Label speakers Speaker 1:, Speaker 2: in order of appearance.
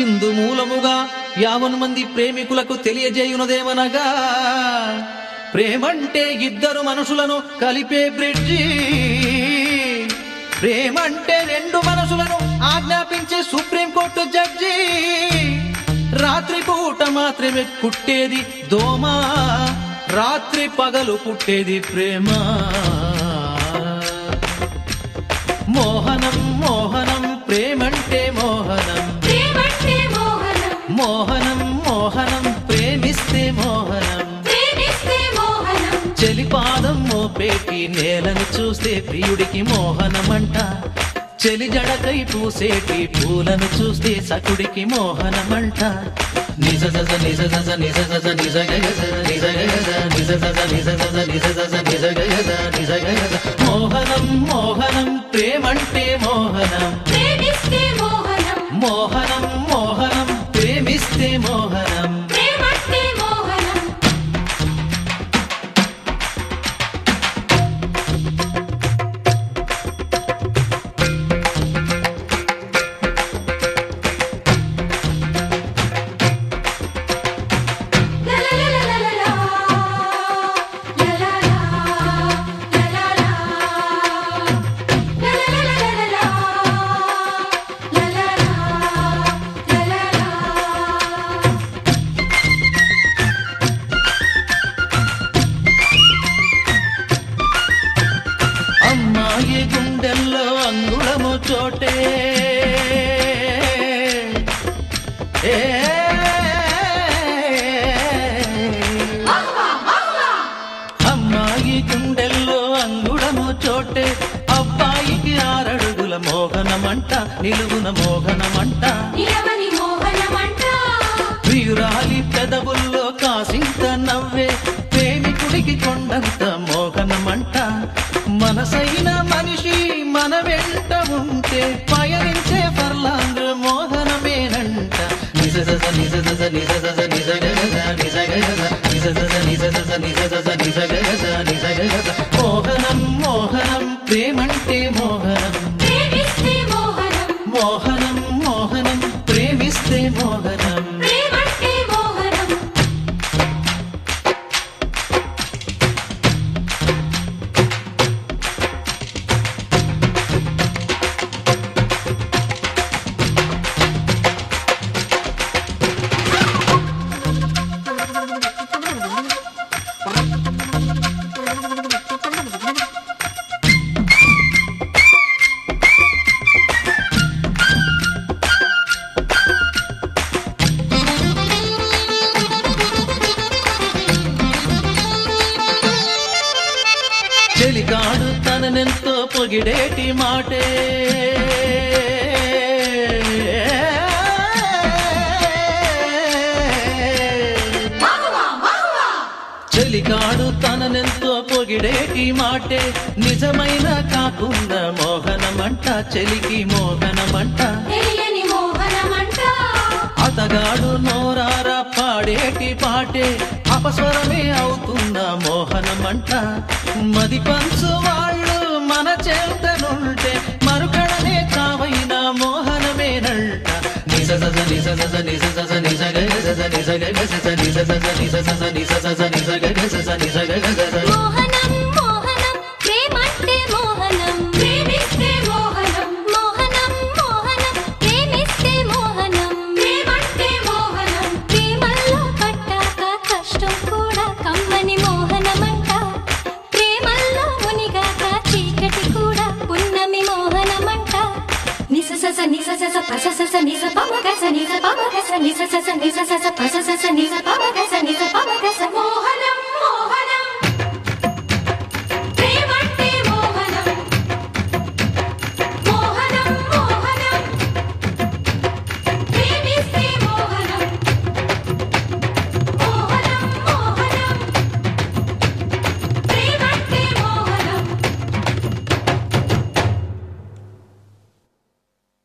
Speaker 1: ఇందు మూలముగా యావన్ మంది ప్రేమికులకు తెలియజేయునదేమనగా ప్రేమంటే ఇద్దరు మనుషులను కలిపే బ్రిడ్జి ప్రేమంటే రెండు మనసులను ఆజ్ఞాపించే సుప్రీంకోర్టు జడ్జి రాత్రి పూట మాత్రమే కుట్టేది దోమ రాత్రి పగలు పుట్టేది ప్రేమ మోహనం మోహనం ప్రేమంటే మోహనం
Speaker 2: ప్రేమంటే మోహనం
Speaker 1: మోహనం మోహనం ప్రేమిస్తే మోహనం
Speaker 2: ప్రేమిస్తే మోహనం
Speaker 1: చెలిపాదం మోపేటి నేలను చూస్తే ప్రియుడికి మోహనమంట చెలి జడకై పూసేటి పూలను చూస్తే సకుడికి మోహనమంట నిజ జజ నిజ జజ నిజ జజ నిజ గజ నిజ గజ నిజ జజ నిజ జజ నిజ జజ నిజ గజ నిజ గజ మోహనం మోహనం ప్రేమంటే మోహనం
Speaker 2: ప్రేమిస్తే మోహనం
Speaker 1: మోహనం మోహనం ప్రేమిస్తే మోహనం
Speaker 2: ప్రేమంటే మోహనం లలలలలలా లలలా లలలా లలలలలలా లలలా లలలా
Speaker 1: అమ్మాయి గుండెల్లో అంగుళము చోటే ఏ అమ్మాయి గుండెల్లో అంగుళము చోటే అబ్బాయికి ఆరడుగుల మోహనమంట నిలువున మోహనమంట
Speaker 2: నిలవని మోహనమంట
Speaker 1: ప్రియురాలి పెదవుల్లో కాసింత నవ్వే ప్రేమికుడికి కొండంత మోహనమంట మనసైన మనిషి మన వెంట ఉంటే పయనించే ఫర్లాంగ్ మోహనమేనంట నిజ జజ నిజ జజ నిజ జజ నిజ గజ నిజ గజ నిజ జజ నిజ జజ నిజ జజ నిజ గజ నిజ గజ మోహనం మోహనం ప్రేమంటే మోహనం
Speaker 2: ప్రేమిస్తే మోహనం
Speaker 1: మోహనం మోహనం ప్రేమిస్తే మోహనం
Speaker 2: ప్రేమంటే మోహనం
Speaker 1: చెలికాడు తననెంతో పొగిడేటి మాటే
Speaker 2: మగువా మగువా
Speaker 1: చెలికాడు తననెంతో పొగిడేటి మాటే నిజమైన కాకుండా మోహనమంట చెలికి మోహనమంట
Speaker 2: తెలియని మోహనమంట
Speaker 1: అతగాడు నోరార పాడేటి పాటే అపస్వరమే అవుతున్న మోహనమంట మది పంచు వాళ్ళు మన చేతనుంటే మరుకడనే కావైన మోహనమేనంట నిజ జజ నిజ జజ నిజ జజ నిజ గజ జజ నిజ గజ జజ నిజ జజ నిజ జజ నిజ జజ నిజ గజ జజ నిజ గజ జజ
Speaker 3: మోహనం మోహనం ప్రేమంటే మోహనం
Speaker 2: ప్రేమిస్తే మోహనం
Speaker 3: మోహనం మోహనం ప్రేమిస్తే మోహనం
Speaker 2: ప్రేమంటే మోహనం
Speaker 3: ప్రేమల్లో పట్టాక కష్టం కూడా కమ్మని మోహనమంట ప్రేమల్లో మునిగాక చీకటి కూడా పున్నమి మోహనమంట నిస సస నిస సస పస సస నిస పమ గస నిస పమ గస నిస సస నిస సస పస సస నిస